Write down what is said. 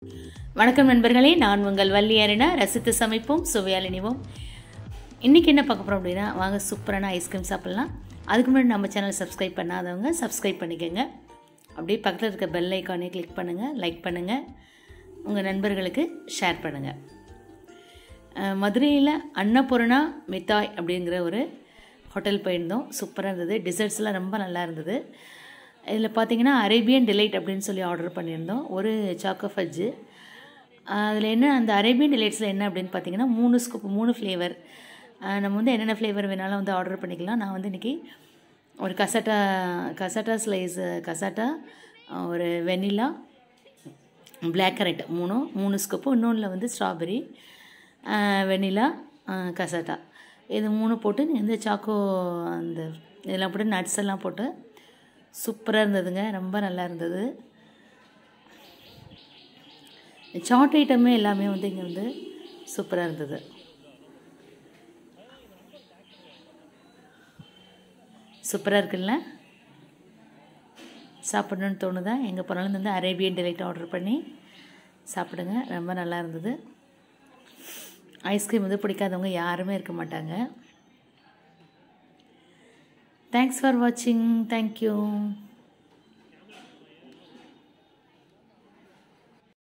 வணக்கம் நண்பர்களே நான் உங்கள் வள்ளி அருணா ரசித்து சமைப்போம் சுவையால் இணைவோம் இன்றைக்கி என்ன பார்க்க போகிறோம் அப்படின்னா வாங்க சூப்பரான ஐஸ்கிரீம் சாப்பிட்லாம் அதுக்கு முன்னாடி நம்ம சேனல் சப்ஸ்கிரைப் பண்ணாதவங்க சப்ஸ்கிரைப் பண்ணிக்கோங்க அப்படியே பக்கத்தில் இருக்க பெல் ஐக்கானே கிளிக் பண்ணுங்கள் லைக் பண்ணுங்கள் உங்கள் நண்பர்களுக்கு ஷேர் பண்ணுங்கள் அஹ், மதுரையில் அன்னபூர்ணா மித்தாய் அப்படிங்கிற ஒரு ஹோட்டல் போயிருந்தோம் சூப்பராக இருந்தது டிசர்ட்ஸ்லாம் ரொம்ப நல்லா இருந்தது இதில் பார்த்தீங்கன்னா அரேபியன் டிலைட் அப்படின்னு சொல்லி ஆர்டர் பண்ணியிருந்தோம் ஒரு சாக்கோ ஃபஜ்ஜு அதில் என்ன அந்த அரேபியன் டிலைட்ஸில் என்ன அப்படின்னு பார்த்தீங்கன்னா மூணு ஸ்கூப் மூணு ஃப்ளேவர் நம்ம வந்து என்னென்ன ஃப்ளேவர் வேணாலும் வந்து ஆர்டர் பண்ணிக்கலாம் நான் வந்து இன்றைக்கி ஒரு கசட்டா கசட்டா ஸ்லைஸ் கசட்டா ஒரு வெனிலா பிளாக் கரெக்ட் மூணும் மூணு ஸ்கூப்பு இன்னொன்றில் வந்து ஸ்ட்ராபெரி வெனிலா கசட்டா இது மூணு போட்டு நீங்கள் வந்து சாக்கோ அந்த இதெல்லாம் போட்டு நட்ஸ் எல்லாம் போட்டு சூப்பராக இருந்ததுங்க ரொம்ப நல்லா இருந்தது சாட் ஐட்டமே எல்லாமே வந்து இங்கே வந்து சூப்பராக இருந்தது சூப்பராக இருக்குல்ல சாப்பிடணுன்னு தோணுதா எங்கே போனாலும் வந்து அரேபியன் டிலைட் ஆர்டர் பண்ணி சாப்பிடுங்க ரொம்ப நல்லா இருந்தது ஐஸ்கிரீம் வந்து பிடிக்காதவங்க யாருமே இருக்க மாட்டாங்க தேங்க்ஸ் ஃபார் வாட்சிங் தேங்க்யூ